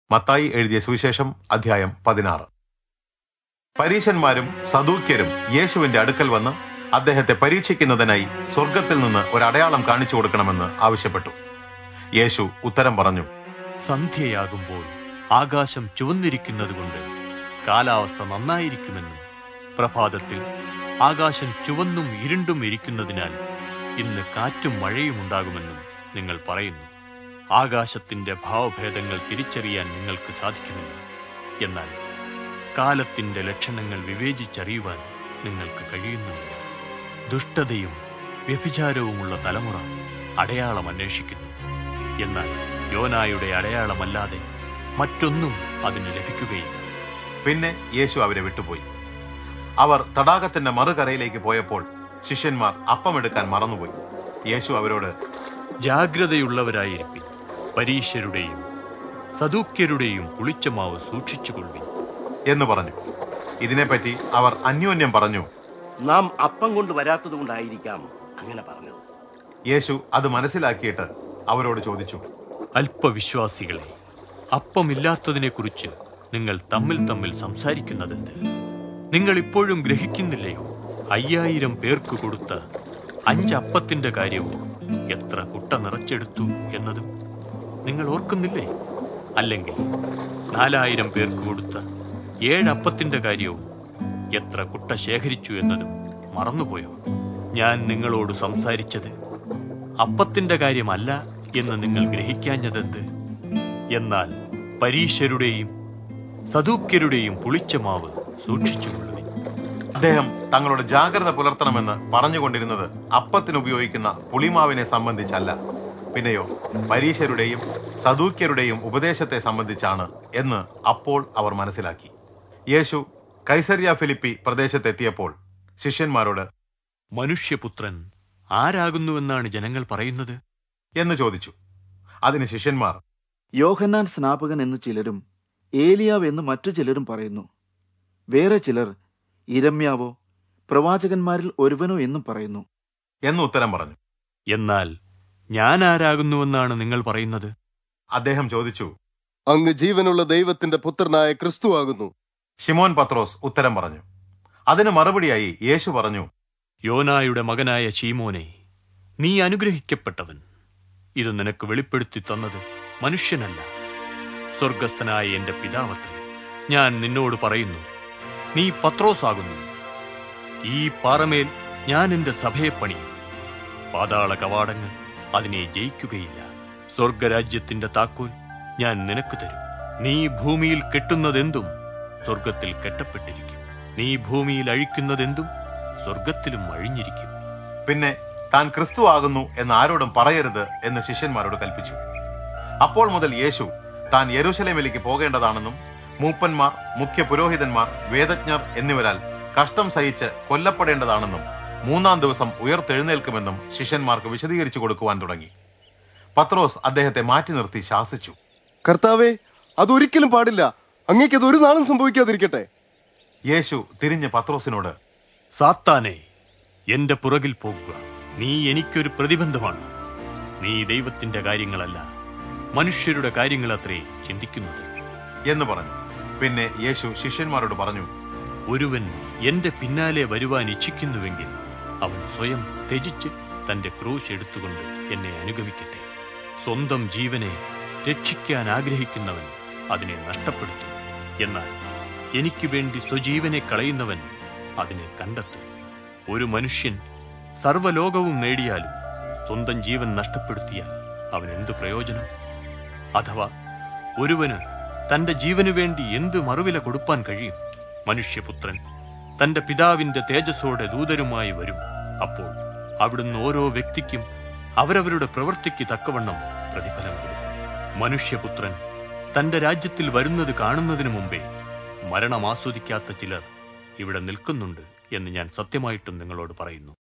മത്തായി എഴുതിയ സുവിശേഷം അധ്യായം പതിനാറ് പരീശന്മാരും സദൂക്യരും യേശുവിന്റെ അടുക്കൽ വന്ന് അദ്ദേഹത്തെ പരീക്ഷിക്കുന്നതിനായി സ്വർഗത്തിൽ നിന്ന് ഒരു അടയാളം കാണിച്ചു കൊടുക്കണമെന്ന് ആവശ്യപ്പെട്ടു യേശു ഉത്തരം പറഞ്ഞു സന്ധ്യയാകുമ്പോൾ ആകാശം ചുവന്നിരിക്കുന്നതുകൊണ്ട് കാലാവസ്ഥ നന്നായിരിക്കുമെന്നും പ്രഭാതത്തിൽ ആകാശം ചുവന്നും ഇരുണ്ടും ഇരിക്കുന്നതിനാൽ ഇന്ന് കാറ്റും മഴയും ഉണ്ടാകുമെന്നും നിങ്ങൾ പറയുന്നു ആകാശത്തിന്റെ ഭാവഭേദങ്ങൾ തിരിച്ചറിയാൻ നിങ്ങൾക്ക് സാധിക്കുമില്ല എന്നാൽ കാലത്തിന്റെ ലക്ഷണങ്ങൾ വിവേചിച്ചറിയുവാൻ നിങ്ങൾക്ക് കഴിയുന്നുമില്ല ദുഷ്ടതയും വ്യഭിചാരവുമുള്ള തലമുറ അടയാളം അന്വേഷിക്കുന്നു എന്നാൽ യോനായുടെ അടയാളമല്ലാതെ മറ്റൊന്നും അതിന് ലഭിക്കുകയില്ല പിന്നെ യേശു അവരെ വിട്ടുപോയി അവർ തടാകത്തിന്റെ മറുകരയിലേക്ക് പോയപ്പോൾ ശിഷ്യന്മാർ അപ്പമെടുക്കാൻ മറന്നുപോയി യേശു അവരോട് ജാഗ്രതയുള്ളവരായിരിപ്പിൻ പരീശരുടെയും സദൂക്യരുടെയും പുളിച്ചമാവ് സൂക്ഷിച്ചുകൊള്ളുവിൻ എന്ന് പറഞ്ഞു ഇതിനെപ്പറ്റി അവർ അന്യോന്യം പറഞ്ഞു നാം അപ്പം കൊണ്ട് വരാത്തത് കൊണ്ടായിരിക്കാം അങ്ങനെ പറഞ്ഞത് യേശു അത് മനസ്സിലാക്കിയിട്ട് അവരോട് ചോദിച്ചു അല്പവിശ്വാസികളെ അപ്പമില്ലാത്തതിനെക്കുറിച്ച് നിങ്ങൾ തമ്മിൽ തമ്മിൽ സംസാരിക്കുന്നതെന്ത് നിങ്ങൾ ഇപ്പോഴും ഗ്രഹിക്കുന്നില്ലയോ അയ്യായിരം പേർക്ക് കൊടുത്ത അഞ്ചപ്പത്തിന്റെ കാര്യവും എത്ര കുട്ട നിറച്ചെടുത്തു എന്നതും നിങ്ങൾ ഓർക്കുന്നില്ലേ അല്ലെങ്കിൽ നാലായിരം പേർക്ക് കൊടുത്ത ഏഴപ്പത്തിന്റെ കാര്യവും എത്ര കുട്ട ശേഖരിച്ചു എന്നതും മറന്നുപോയോ ഞാൻ നിങ്ങളോട് സംസാരിച്ചത് അപ്പത്തിന്റെ കാര്യമല്ല എന്ന് നിങ്ങൾ ഗ്രഹിക്കാഞ്ഞതെന്ത് എന്നാൽ പരീശരുടെയും സദൂക്യരുടെയും പുളിച്ച മാവ് സൂക്ഷിച്ചുകൊള്ളുവിൻ അദ്ദേഹം തങ്ങളുടെ ജാഗ്രത പുലർത്തണമെന്ന് പറഞ്ഞുകൊണ്ടിരുന്നത് അപ്പത്തിന് ഉപയോഗിക്കുന്ന പുളിമാവിനെ സംബന്ധിച്ചല്ല പിന്നെയോ പരീശരുടെയും സദൂക്യരുടെയും ഉപദേശത്തെ സംബന്ധിച്ചാണ് എന്ന് അപ്പോൾ അവർ മനസ്സിലാക്കി യേശു കൈസരിയ ഫിലിപ്പി പ്രദേശത്തെത്തിയപ്പോൾ ശിഷ്യന്മാരോട് മനുഷ്യപുത്രൻ ആരാകുന്നുവെന്നാണ് ജനങ്ങൾ പറയുന്നത് എന്ന് ചോദിച്ചു അതിന് ശിഷ്യന്മാർ യോഹന്നാൻ സ്നാപകൻ എന്ന് ചിലരും ഏലിയാവ് എന്ന് മറ്റു ചിലരും പറയുന്നു വേറെ ചിലർ ഇരമ്യാവോ പ്രവാചകന്മാരിൽ ഒരുവനോ എന്നും പറയുന്നു എന്ന് ഉത്തരം പറഞ്ഞു എന്നാൽ ഞാൻ ആരാകുന്നുവെന്നാണ് നിങ്ങൾ പറയുന്നത് അദ്ദേഹം ചോദിച്ചു അങ്ങ് ജീവനുള്ള ദൈവത്തിന്റെ പുത്രനായ ക്രിസ്തുവാകുന്നു ഷിമോൻ പത്രോസ് ഉത്തരം പറഞ്ഞു അതിന് മറുപടിയായി യേശു പറഞ്ഞു യോനായുടെ മകനായ ചീമോനെ നീ അനുഗ്രഹിക്കപ്പെട്ടവൻ ഇത് നിനക്ക് വെളിപ്പെടുത്തി തന്നത് മനുഷ്യനല്ല സ്വർഗസ്ഥനായ എന്റെ പിതാവത്രേ ഞാൻ നിന്നോട് പറയുന്നു നീ പത്രോസാകുന്നു ഈ പാറമേൽ ഞാൻ എന്റെ സഭയെ പണിയും പാതാള കവാടങ്ങൾ അതിനെ ജയിക്കുകയില്ല സ്വർഗരാജ്യത്തിന്റെ താക്കോൽ ഞാൻ നിനക്ക് തരും നീ ഭൂമിയിൽ കെട്ടുന്നതെന്തും സ്വർഗത്തിൽ കെട്ടപ്പെട്ടിരിക്കും നീ ഭൂമിയിൽ അഴിക്കുന്നതെന്തും സ്വർഗത്തിലും അഴിഞ്ഞിരിക്കും പിന്നെ താൻ ക്രിസ്തു ആകുന്നു എന്ന് ആരോടും പറയരുത് എന്ന് ശിഷ്യന്മാരോട് കൽപ്പിച്ചു അപ്പോൾ മുതൽ യേശു താൻ യെരൂശലേമിലേക്ക് പോകേണ്ടതാണെന്നും മൂപ്പന്മാർ മുഖ്യ പുരോഹിതന്മാർ വേദജ്ഞർ എന്നിവരാൽ കഷ്ടം സഹിച്ച് കൊല്ലപ്പെടേണ്ടതാണെന്നും മൂന്നാം ദിവസം ഉയർത്തെഴുന്നേൽക്കുമെന്നും ശിഷ്യന്മാർക്ക് വിശദീകരിച്ചു കൊടുക്കുവാൻ തുടങ്ങി പത്രോസ് അദ്ദേഹത്തെ മാറ്റി നിർത്തി ശാസിച്ചു കർത്താവെ അതൊരിക്കലും പാടില്ല അങ്ങേക്കത് ഒരു നാളും സംഭവിക്കാതിരിക്കട്ടെ യേശു തിരിഞ്ഞ് പത്രോസിനോട് സാത്താനെ എന്റെ പുറകിൽ പോകുക നീ എനിക്കൊരു പ്രതിബന്ധമാണ് നീ ദൈവത്തിന്റെ കാര്യങ്ങളല്ല മനുഷ്യരുടെ കാര്യങ്ങളത്രേ ചിന്തിക്കുന്നത് എന്ന് പറഞ്ഞു പിന്നെ യേശു ശിഷ്യന്മാരോട് പറഞ്ഞു ഒരുവൻ എന്റെ പിന്നാലെ വരുവാൻ ഇച്ഛിക്കുന്നുവെങ്കിൽ അവൻ സ്വയം ത്യജിച്ച് തന്റെ ക്രൂശ് എടുത്തുകൊണ്ട് എന്നെ അനുഗമിക്കട്ടെ സ്വന്തം ജീവനെ രക്ഷിക്കാൻ ആഗ്രഹിക്കുന്നവൻ അതിനെ നഷ്ടപ്പെടുത്തും എന്നാൽ എനിക്ക് വേണ്ടി സ്വജീവനെ കളയുന്നവൻ അതിനെ കണ്ടെത്തും ഒരു മനുഷ്യൻ സർവ്വലോകവും നേടിയാലും സ്വന്തം ജീവൻ നഷ്ടപ്പെടുത്തിയാൽ അവൻ എന്തു പ്രയോജനം അഥവാ ഒരുവന് തന്റെ ജീവനു വേണ്ടി എന്ത് മറുവില കൊടുപ്പാൻ കഴിയും മനുഷ്യപുത്രൻ തന്റെ പിതാവിന്റെ തേജസ്സോടെ ദൂതരുമായി വരും അപ്പോൾ അവിടുന്ന് ഓരോ വ്യക്തിക്കും അവരവരുടെ പ്രവൃത്തിക്ക് തക്കവണ്ണം പ്രതിഫലം കൊടുക്കും മനുഷ്യപുത്രൻ തന്റെ രാജ്യത്തിൽ വരുന്നത് കാണുന്നതിനു മുമ്പേ മരണം ആസ്വദിക്കാത്ത ചിലർ ഇവിടെ നിൽക്കുന്നുണ്ട് എന്ന് ഞാൻ സത്യമായിട്ടും നിങ്ങളോട് പറയുന്നു